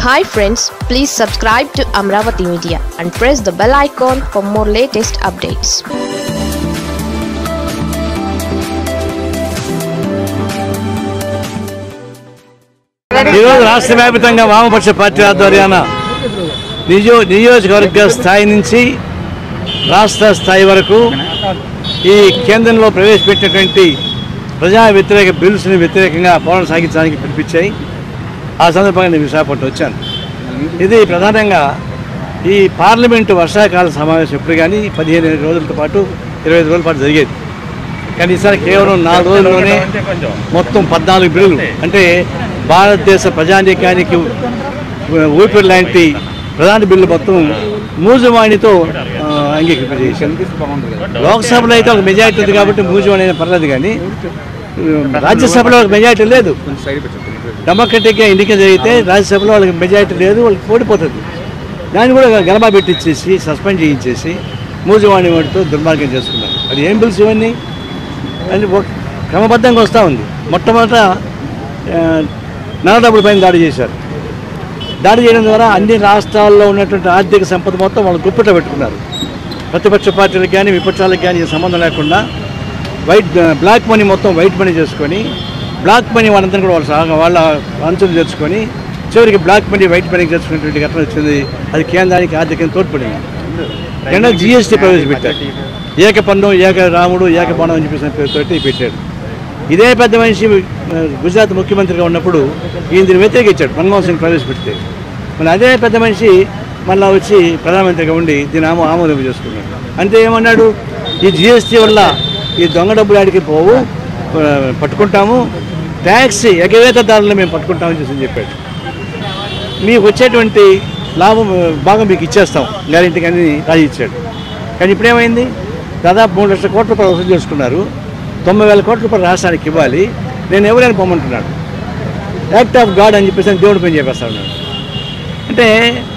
hi friends please subscribe to Amaravati media and press the bell icon for more latest updates ఈరోజు రాష్ట్ర వ్యాప్తంగా వామపక్ష party ఆధ్వర్యాన నిజో నియోజకవర్గ స్థాయి నుంచి రాష్ట్ర స్థాయి వరకు ఈ కేంద్రంలో ప్రవేశపెట్టినటువంటి ప్రజా వ్యతిరేక బిల్స్ని వ్యతిరేకంగా పోరాటం సాగించడానికి పిలిపించాయి ఆ సందర్భంగా నేను విశాఖపట్నం వచ్చాను ఇది ప్రధానంగా ఈ పార్లమెంటు వర్షాకాల సమావేశం ఎప్పుడు కానీ పదిహేను రోజులతో పాటు ఇరవై ఐదు రోజుల పాటు జరిగేది కానీ ఈసారి కేవలం నాలుగు రోజుల్లోనే మొత్తం పద్నాలుగు బిల్లులు అంటే భారతదేశ ప్రజానీకానికి ఊపిరి లాంటి ప్రధాన బిల్లు మొత్తం మూజువాణితో ఆ, అంగీకరించేసింది లోక్సభలో అయితే ఒక మెజారిటీ ఉంది కాబట్టి మూజువాణి అయినా పర్లేదు కానీ ఆ, రాజ్యసభలో ఒక మెజారిటీ లేదు డెమోక్రటిక్గా ఎన్నిక జరిగితే రాజ్యసభలో వాళ్ళకి మెజారిటీ లేదు వాళ్ళకి ఓడిపోతుంది దాన్ని కూడా గలబా పెట్టించేసి సస్పెండ్ చేయించేసి మూజువాణి వాటితో దుర్మార్గం చేసుకున్నారు అది ఏం బిల్స్ ఇవన్నీ అది ఒక క్రమబద్ధంగా వస్తూ ఉంది మొట్టమొదట ఆ, నల్లడబ్బుల పైన దాడి చేశారు దాడి చేయడం ద్వారా అన్ని రాష్ట్రాల్లో ఉన్నటువంటి ఆర్థిక సంపద మొత్తం వాళ్ళు గుప్పిట్లో పెట్టుకున్నారు ప్రతిపక్ష పార్టీలకు కానీ విపక్షాలకు కానీ ఈ సంబంధం లేకుండా వైట్ బ్లాక్ మనీ మొత్తం వైట్ మనీ చేసుకొని బ్లాక్ మనీ వాళ్ళందరూ కూడా వాళ్ళ సహా వాళ్ళ అంచులు తెచ్చుకొని చివరికి బ్లాక్ మనీ వైట్ మనీ తెచ్చుకునేటువంటి ఘటన వచ్చింది అది కేంద్రానికి ఆర్థికంగా తోడ్పడింది రెండో జిఎస్టీ ప్రవేశపెట్టారు ఏక పన్ను ఏక రాముడు ఏక బాణం అని చెప్పేసిన పేరుతోటి పెట్టాడు ఇదే పెద్ద మనిషి ఆ, గుజరాత్ ముఖ్యమంత్రిగా ఉన్నప్పుడు ఈయన దీన్ని వ్యతిరేకించాడు మన్మోహన్ సింగ్ ప్రవేశపెడితే మళ్ళీ అదే పెద్ద మనిషి మళ్ళీ వచ్చి ప్రధానమంత్రిగా ఉండి దీన్ని ఆమో ఆమోదం చేసుకున్నాడు అంటే ఏమన్నాడు ఈ జిఎస్టీ వల్ల ఈ దొంగ డబ్బులు ఆడికి పోవు ఆ, పట్టుకుంటాము ట్యాక్స్ ఎగవేతదారులను మేము పట్టుకుంటామని చెప్పి చెప్పాడు మీకు వచ్చేటువంటి లాభం ఆ, భాగం మీకు ఇచ్చేస్తాం గ్యారెంటీ అని రాజీ ఇచ్చాడు కానీ ఇప్పుడేమైంది దాదాపు మూడు లక్షల కోట్ల రూపాయలు వసూలు చేసుకున్నారు తొంభై వేల కోట్ల రూపాయలు రాష్ట్రానికి ఇవ్వాలి నేను ఎవరైనా పొమ్మంటున్నాడు యాక్ట్ ఆఫ్ గాడ్ అని చెప్పేసి దేవుడి పని చెప్పేస్తా ఉన్నాడు అంటే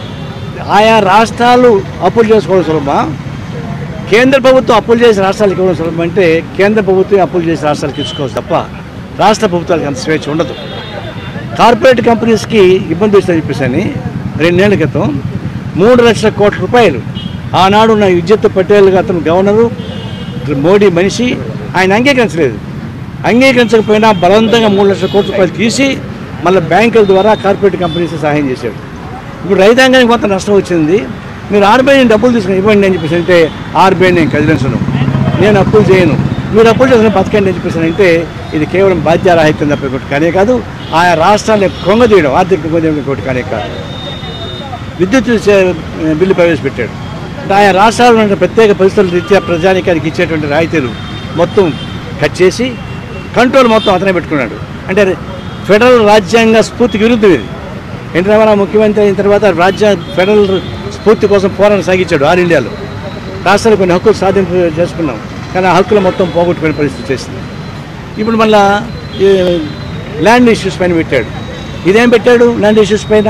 ఆయా రాష్ట్రాలు అప్పులు చేసుకోవడం సులభమా కేంద్ర ప్రభుత్వం అప్పులు చేసి రాష్ట్రాలకు ఇవ్వడం సులభం అంటే కేంద్ర ప్రభుత్వం అప్పులు చేసి రాష్ట్రాలకు ఇచ్చుకోవచ్చు తప్ప రాష్ట్ర ప్రభుత్వాలకు అంత స్వేచ్ఛ ఉండదు కార్పొరేట్ కంపెనీస్కి ఇబ్బంది వస్తుందని చెప్పేసి అని రెండేళ్ల క్రితం మూడు లక్షల కోట్ల రూపాయలు ఆనాడు ఉన్న విద్యుత్ పటేల్ అతను గవర్నరు మోడీ మనిషి ఆయన అంగీకరించలేదు అంగీకరించకపోయినా బలవంతంగా మూడు లక్షల కోట్ల రూపాయలు తీసి మళ్ళీ బ్యాంకుల ద్వారా కార్పొరేట్ కంపెనీస్ సహాయం చేశాడు ఇప్పుడు రైతాంగానికి కొంత నష్టం వచ్చింది మీరు ఆర్బీఐ నుంచి డబ్బులు తీసుకుని ఇవ్వండి అని చెప్పేసి అంటే ఆర్బీఐ నేను కదిలించను నేను అప్పులు చేయను మీరు అప్పులు చేసుకుని బతకండి అని చెప్పేసి అంటే ఇది కేవలం బాధ్యరాహిత్యం తప్ప ఇంకోటి కానే కాదు ఆయా రాష్ట్రాన్ని కొంగదీయడం ఆర్థిక కొంగదీయడం ఇంకోటి కానే కాదు విద్యుత్ చే- బిల్లు ప్రవేశపెట్టాడు అంటే ఆయా రాష్ట్రాల్లో ఉన్న ప్రత్యేక పరిస్థితుల రీత్యా ప్రజానికానికి ఇచ్చేటువంటి రాయితీలు మొత్తం కట్ చేసి కంట్రోల్ మొత్తం అతనే పెట్టుకున్నాడు అంటే ఫెడరల్ రాజ్యాంగ స్ఫూర్తికి విరుద్ధం ఇది ఎన్టీ రామారావు ముఖ్యమంత్రి అయిన తర్వాత రాజ్య ఫెడరల్ స్ఫూర్తి కోసం పోరాటం సాగించాడు ఆల్ ఇండియాలో రాష్ట్రాలు కొన్ని హక్కులు సాధింపు చేసుకున్నాం కానీ ఆ హక్కులు మొత్తం పోగొట్టుకునే పరిస్థితి చేసింది ఇప్పుడు మళ్ళా ఈ ల్యాండ్ ఇష్యూస్ పైన పెట్టాడు ఇదేం పెట్టాడు ల్యాండ్ ఇష్యూస్ పైన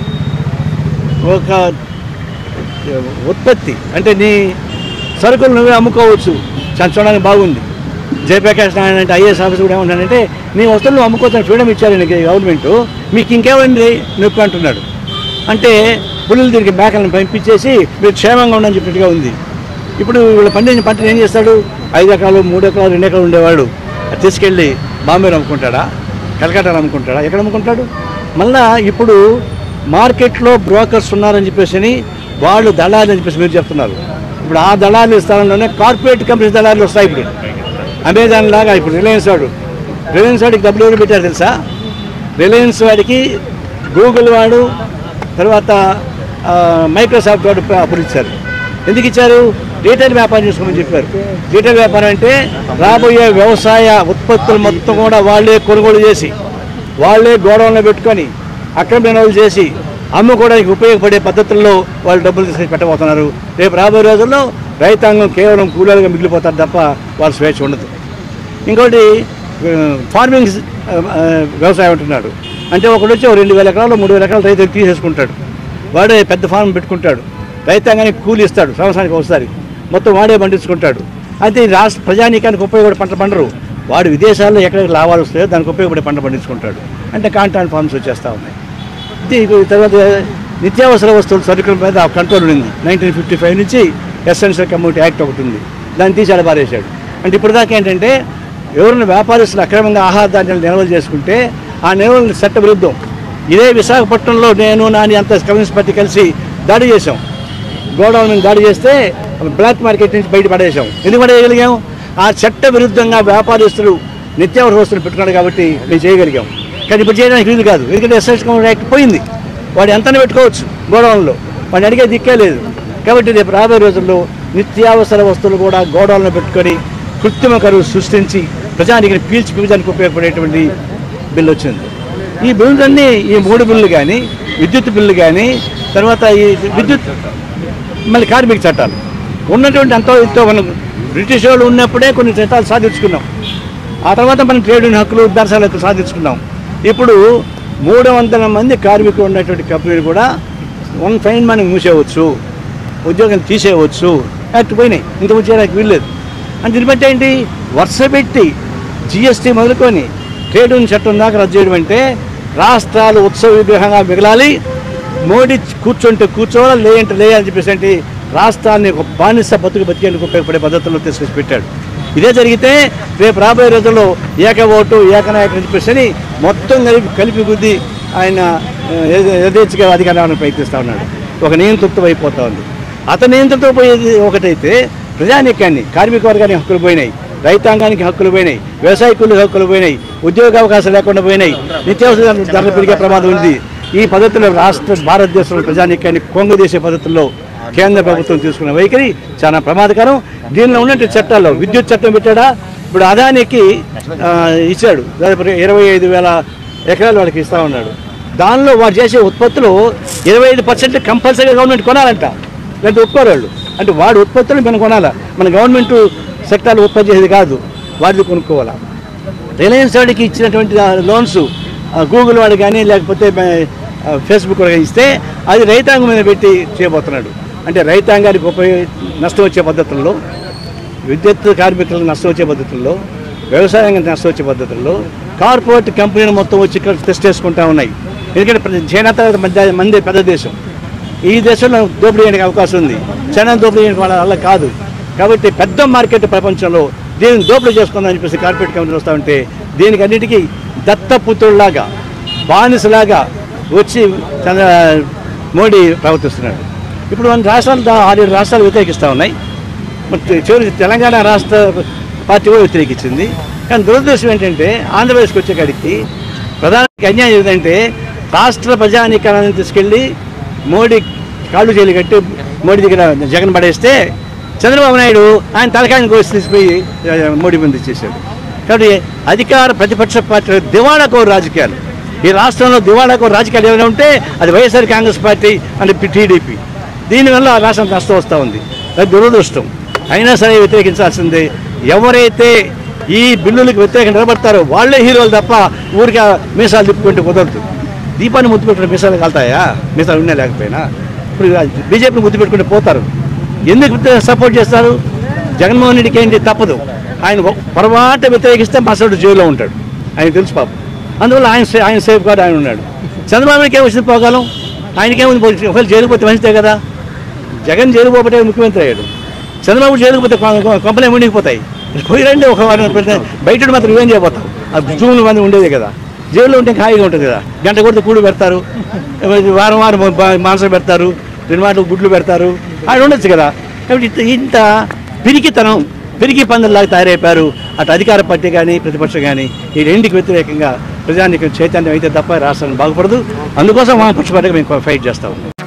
ఒక ఉత్పత్తి అంటే నీ సరుకులు నువ్వే అమ్ముకోవచ్చు చాలా చూడడానికి బాగుంది జయప్రకాష్ నారాయణ అంటే ఐఏఎస్ ఆఫీసర్ కూడా ఏమంటానంటే నీ వస్తువులు నువ్వు అమ్ముకోవచ్చు ఫ్రీడమ్ ఇచ్చారు నీకు గవర్నమెంట్ మీకు ఇంకేమైంది నొప్పి అంటున్నాడు అంటే పులులు తిరిగి మేకలను పంపించేసి మీరు క్షేమంగా ఉండని చెప్పినట్టుగా ఉంది ఇప్పుడు వీళ్ళ పండించిన పంటను ఏం చేస్తాడు ఐదు ఎకరాలు మూడు ఎకరాలు రెండు ఎకరాలు ఉండేవాడు అది తీసుకెళ్ళి బాంబేలో అమ్ముకుంటాడా కలకట్టాలో అమ్ముకుంటాడా ఎక్కడ అమ్ముకుంటాడు మళ్ళా ఇప్పుడు మార్కెట్లో బ్రోకర్స్ ఉన్నారని చెప్పేసి అని వాళ్ళు దళాలు అని చెప్పేసి మీరు చెప్తున్నారు ఇప్పుడు ఆ దళాలు స్థానంలోనే కార్పొరేట్ కంపెనీ దళాలు వస్తాయి ఇప్పుడు అమెజాన్ లాగా ఇప్పుడు రిలయన్స్ వాడు రిలయన్స్ వాడికి డబ్బులు ఎవరు పెట్టారు తెలుసా రిలయన్స్ వాడికి గూగుల్ వాడు తర్వాత ఆ, మైక్రోసాఫ్ట్ వాడు అప్పులు ఇచ్చారు ఎందుకు ఇచ్చారు రీటైల్ వ్యాపారం చేసుకోమని చెప్పారు రీటైల్ వ్యాపారం అంటే రాబోయే వ్యవసాయ ఉత్పత్తులు మొత్తం కూడా వాళ్ళే కొనుగోలు చేసి వాళ్ళే గోడౌన్లో పెట్టుకొని అక్రమ నిల్వలు చేసి అమ్ముకోవడానికి ఉపయోగపడే పద్ధతుల్లో వాళ్ళు డబ్బులు తీసుకొని పెట్టబోతున్నారు రేపు రాబోయే రోజుల్లో రైతాంగం కేవలం కూలీలుగా మిగిలిపోతారు తప్ప వాళ్ళ స్వేచ్ఛ ఉండదు ఇంకోటి ఆ, ఫార్మింగ్ ఆ, ఆ, వ్యవసాయం అంటున్నాడు అంటే ఒకడు వచ్చి ఓ రెండు వేల ఎకరాలు మూడు వేల ఎకరాలు రైతు తీసేసుకుంటాడు వాడే పెద్ద ఫార్మ్ పెట్టుకుంటాడు రైతాంగానికి కూలి ఇస్తాడు సంవత్సరానికి ఒకసారి మొత్తం వాడే పండించుకుంటాడు అయితే ఈ రాష్ట్ర ప్రజానీకానికి ఉపయోగపడే పంట పండరు వాడు విదేశాల్లో ఎక్కడికి లాభాలు వస్తాయో దానికి ఉపయోగపడే పంట పండించుకుంటాడు అంటే కాంట్రాక్ట్ ఫార్మ్స్ వచ్చేస్తూ ఉన్నాయి నిత్య తర్వాత నిత్యావసర వస్తువుల సరుకుల మీద కంట్రోల్ ఉంది నైన్టీన్ ఫిఫ్టీ ఫైవ్ నుంచి ఎసెన్షియల్ కమ్యూనిటీ యాక్ట్ ఒకటి ఉంది దాన్ని తీసి ఆడబారేశాడు అంటే ఇప్పుడు దాకా ఏంటంటే ఎవరైనా వ్యాపారస్తులు అక్రమంగా ఆహార ధాన్యాలు నిల్వలు చేసుకుంటే ఆ నిల్వలు చట్ట విరుద్ధం ఇదే విశాఖపట్నంలో నేను నాని అంత కమ్యూనిస్ట్ పార్టీ కలిసి దాడి చేశాం గోడౌన్ మీద దాడి చేస్తే బ్లాక్ మార్కెట్ నుంచి బయట పడేసాం ఎందుకు పడేయగలిగాం ఆ చట్ట విరుద్ధంగా వ్యాపారస్తులు నిత్యావసర వస్తువులు పెట్టుకున్నాడు కాబట్టి మేము చేయగలిగాం కానీ ఇప్పుడు చేయడానికి వీలు కాదు ఎందుకంటే ఎస్ఎస్ యాక్ట్ పోయింది వాడు ఎంతనే పెట్టుకోవచ్చు గోడౌన్లో వాడిని అడిగే దిక్కే లేదు కాబట్టి రేపు రాబోయే రోజుల్లో నిత్యావసర వస్తువులు కూడా గోడౌన్లో పెట్టుకొని కృత్రిమ కరువు సృష్టించి ప్రజానికి పీల్చి పిలిచానికి ఉపయోగపడేటువంటి బిల్లు వచ్చింది ఈ బిల్లులన్నీ ఈ మూడు బిల్లు కానీ విద్యుత్ బిల్లు కానీ తర్వాత ఈ విద్యుత్ మళ్ళీ కార్మిక చట్టాలు ఉన్నటువంటి ఎంతో ఎంతో మనం బ్రిటిష్ వాళ్ళు ఉన్నప్పుడే కొన్ని చట్టాలు సాధించుకున్నాం ఆ తర్వాత మనం ట్రేడ్ యూనియన్ హక్కులు దర్శనాల హక్కులు సాధించుకున్నాం ఇప్పుడు మూడు వందల మంది కార్మికులు ఉన్నటువంటి కంపెనీలు కూడా వన్ ఫైన్ మనీ మూసేయవచ్చు ఉద్యోగం తీసేయవచ్చు యాక్ట్ పోయినాయి ఇంత చేయడానికి వీల్లేదు అంటే దీన్ని బట్టి ఏంటి వరుస పెట్టి జిఎస్టీ మొదలుకొని ట్రేడ్ యూనియన్ చట్టం దాకా రద్దు చేయడం అంటే రాష్ట్రాలు ఉత్సవ విగ్రహంగా మిగలాలి మోడీ కూర్చుంటే కూర్చోవాలి లేదంటే లేదని చెప్పేసి అంటే రాష్ట్రాన్ని ఒక బానిస బతుకు బతికేందుకు ఉపయోగపడే పద్ధతుల్లో తీసుకొచ్చి పెట్టాడు ఇదే జరిగితే రేపు రాబోయే రోజుల్లో ఏక ఓటు ఏకనాయకుడు అని చెప్పేసి అని మొత్తం కలిపి కలిపి గుద్ది ఆయన ఆ, యథే- యథేచ్ఛగా అధికారాన్ని ప్రయత్నిస్తూ ఉన్నాడు ఒక నియంతృత్వం అయిపోతా ఉంది అతని నియంత్రణతో పోయేది ఒకటైతే ప్రజానీకాన్ని కార్మిక వర్గానికి హక్కులు పోయినాయి రైతాంగానికి హక్కులు పోయినాయి వ్యవసాయ కూలీకి హక్కులు పోయినాయి ఉద్యోగ అవకాశాలు లేకుండా పోయినాయి నిత్యావసర ధరలు పెరిగే ప్రమాదం ఉంది ఈ పద్ధతిలో రాష్ట్ర భారతదేశంలో ప్రజానీకాన్ని కొంగదీసే పద్ధతుల్లో కేంద్ర ప్రభుత్వం తీసుకున్న వైఖరి చాలా ప్రమాదకరం దీనిలో ఉన్నటువంటి చట్టాల్లో విద్యుత్ చట్టం పెట్టాడా ఇప్పుడు అదానికి ఆ, ఇచ్చాడు దాదాపు ఇరవై ఐదు వేల ఎకరాలు వాళ్ళకి ఇస్తా ఉన్నాడు దానిలో వాడు చేసే ఉత్పత్తులు ఇరవై ఐదు పర్సెంట్ కంపల్సరీగా గవర్నమెంట్ కొనాలంట లేదంటే ఒప్పుకోరు వాళ్ళు అంటే వాడి ఉత్పత్తులు మనం కొనాలా మన గవర్నమెంట్ సెక్టార్లు ఉత్పత్తి చేసేది కాదు వాడిది కొనుక్కోవాలా రిలయన్స్ వాడికి ఇచ్చినటువంటి ఆ లోన్స్ ఆ గూగుల్ వాడు కానీ లేకపోతే ఆ, ఫేస్బుక్ వాడికి ఇస్తే అది రైతాంగం మీద పెట్టి చేయబోతున్నాడు అంటే రైతాంగానికి ఉపయోగ నష్టం వచ్చే పద్ధతుల్లో విద్యుత్ కార్మికులకు నష్టం వచ్చే పద్ధతుల్లో వ్యవసాయానికి నష్టం వచ్చే పద్ధతుల్లో కార్పొరేట్ కంపెనీలు మొత్తం వచ్చి ఇక్కడ టెస్ట్ చేసుకుంటా ఉన్నాయి ఎందుకంటే ప్ర- చైనా తర్వాత మధ్య మంది పెద్ద దేశం ఈ దేశంలో దోపిడీ చేయడానికి అవకాశం ఉంది చైనా దోపిడీ చేయడానికి వాళ్ళ వల్ల కాదు కాబట్టి పెద్ద మార్కెట్ ప్రపంచంలో దీన్ని దోపిడీ చేసుకుందామని చెప్పేసి కార్పొరేట్ కంపెనీలు వస్తూ ఉంటే దీనికి అన్నిటికీ దత్తపుత్రుల్లాగా బానిసలాగా వచ్చి చంద్ర మోడీ ప్రవర్తిస్తున్నాడు ఇప్పుడు మన రాష్ట్రాలు దా- ఆరేడు రాష్ట్రాలు వ్యతిరేకిస్తూ ఉన్నాయి మరి చివరికి తెలంగాణ రాష్ట్ర పార్టీ కూడా వ్యతిరేకించింది కానీ దురదృష్టం ఏంటంటే ఆంధ్రప్రదేశ్కి వచ్చేకాడికి ప్రధానికి అన్యాయం ఏంటంటే రాష్ట్ర ప్రజానీకరణను తీసుకెళ్ళి మోడీ కాళ్ళు చేలు కట్టి మోడీ దగ్గర జగన్ పడేస్తే చంద్రబాబు నాయుడు ఆయన తలకాయని కోసి తీసిపోయి ఆ, మోడీ ముందు ఇచ్చేసాడు కాబట్టి అధికార ప్రతిపక్ష పార్టీల దివాళాకోరు రాజకీయాలు ఈ రాష్ట్రంలో దివాళాకోరు రాజకీయాలు ఏమైనా ఉంటే అది వైఎస్ఆర్ కాంగ్రెస్ పార్టీ అంటే టీడీపీ దీనివల్ల రాష్ట్రం నష్టం వస్తూ ఉంది అది దురదృష్టం అయినా సరే వ్యతిరేకించాల్సిందే ఎవరైతే ఈ బిల్లులకు వ్యతిరేకంగా నిలబడతారో వాళ్ళే హీరోలు తప్ప ఊరికే మీసాలు తిప్పుకుంటే కుదరదు దీపాన్ని ముద్దు పెట్టుకుని మీసాలు కలుతాయా మీసాలు ఉన్నా లేకపోయినా ఇప్పుడు బీజేపీని ముద్దు పెట్టుకుంటే పోతారు ఎందుకు సపోర్ట్ చేస్తారు జగన్మోహన్ రెడ్డికి ఏంటి తప్పదు ఆయన ఒ- పొరపాటు వ్యతిరేకిస్తే మసడు జైల్లో ఉంటాడు ఆయన తెలుసు పాపం అందువల్ల ఆయన సే- ఆయన సేఫ్ గార్డ్ ఆయన ఉన్నాడు చంద్రబాబు నాయుడుకి ఏమొచ్చింది పోగలం ఆయనకేముంది పోయి- ఒకవేళ జైలుకు పోతే మంచిదే కదా జగన్ జైలు పోతే ముఖ్యమంత్రి అయ్యాడు చంద్రబాబు జైలుకు పోతే కంపెనీ మునిగిపోతాయి పోయి రండి ఒక వారం పెడితే బయట మాత్రం ఏం చేయబోతాం ఆ జూన్ మంది ఉండేది కదా జైల్లో ఉంటే హాయిగా ఉంటుంది కదా గంట కొడితే కూడు పెడతారు వారం వారం బా- మాంసం పెడతారు రెండు మాటలు గుడ్లు పెడతారు ఆయన ఉండొచ్చు కదా కాబట్టి ఇంత- ఇంత పిరికితనం పిరికి పందుల్లాగా తయారైపోయారు అటు అధికార పార్టీ కానీ ప్రతిపక్షం కానీ ఈ రెండుకి వ్యతిరేకంగా ప్రజానికి చైతన్యం అయితే తప్ప రాష్ట్రాన్ని బాగుపడదు అందుకోసం మా పక్షపాటిగా మేము ఫైట్ చేస్తాం